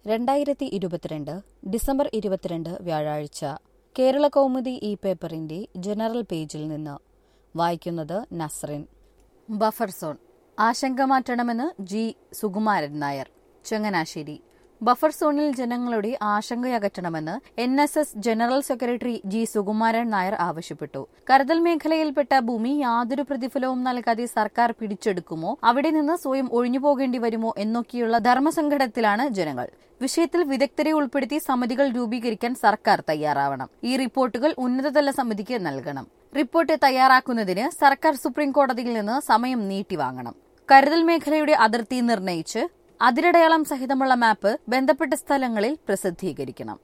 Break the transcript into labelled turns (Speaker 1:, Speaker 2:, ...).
Speaker 1: രണ്ടായിരത്തി ഇരുപത്തിരണ്ട് ഡിസംബർ ഇരുപത്തിരണ്ട് വ്യാഴാഴ്ച കേരള കൗമുദി ഈ പേപ്പറിന്റെ ജനറൽ പേജിൽ നിന്ന് വായിക്കുന്നത് നസ്റിൻ ബഫർ സോൺ ആശങ്ക മാറ്റണമെന്ന് ജി സുകുമാരൻ നായർ ചങ്ങനാശ്ശേരി ബഫർ സോണിൽ ജനങ്ങളുടെ ആശങ്കയകറ്റണമെന്ന് N S S general secretary G Sukumaran Nair ആവശ്യപ്പെട്ടു കരുതൽ മേഖലയിൽപ്പെട്ട ഭൂമി യാതൊരു പ്രതിഫലവും നൽകാതെ സർക്കാർ പിടിച്ചെടുക്കുമോ അവിടെ നിന്ന് സ്വയം ഒഴിഞ്ഞുപോകേണ്ടി വരുമോ എന്നൊക്കെയുള്ള ധർമ്മസങ്കടത്തിലാണ് ജനങ്ങൾ വിഷയത്തിൽ വിദഗ്ധരെ ഉൾപ്പെടുത്തി സമിതികൾ രൂപീകരിക്കാൻ സർക്കാർ തയ്യാറാവണം ഈ റിപ്പോർട്ടുകൾ ഉന്നതതല സമിതിക്ക് നൽകണം റിപ്പോർട്ട് തയ്യാറാക്കുന്നതിന് സർക്കാർ സുപ്രീം കോടതിയിൽ നിന്ന് സമയം നീട്ടിവാങ്ങണം കരുതൽ മേഖലയുടെ അതിർത്തി നിർണയിച്ച് അതിരടയാളം സഹിതമുള്ള മാപ്പ് ബന്ധപ്പെട്ട സ്ഥലങ്ങളിൽ പ്രസിദ്ധീകരിക്കണം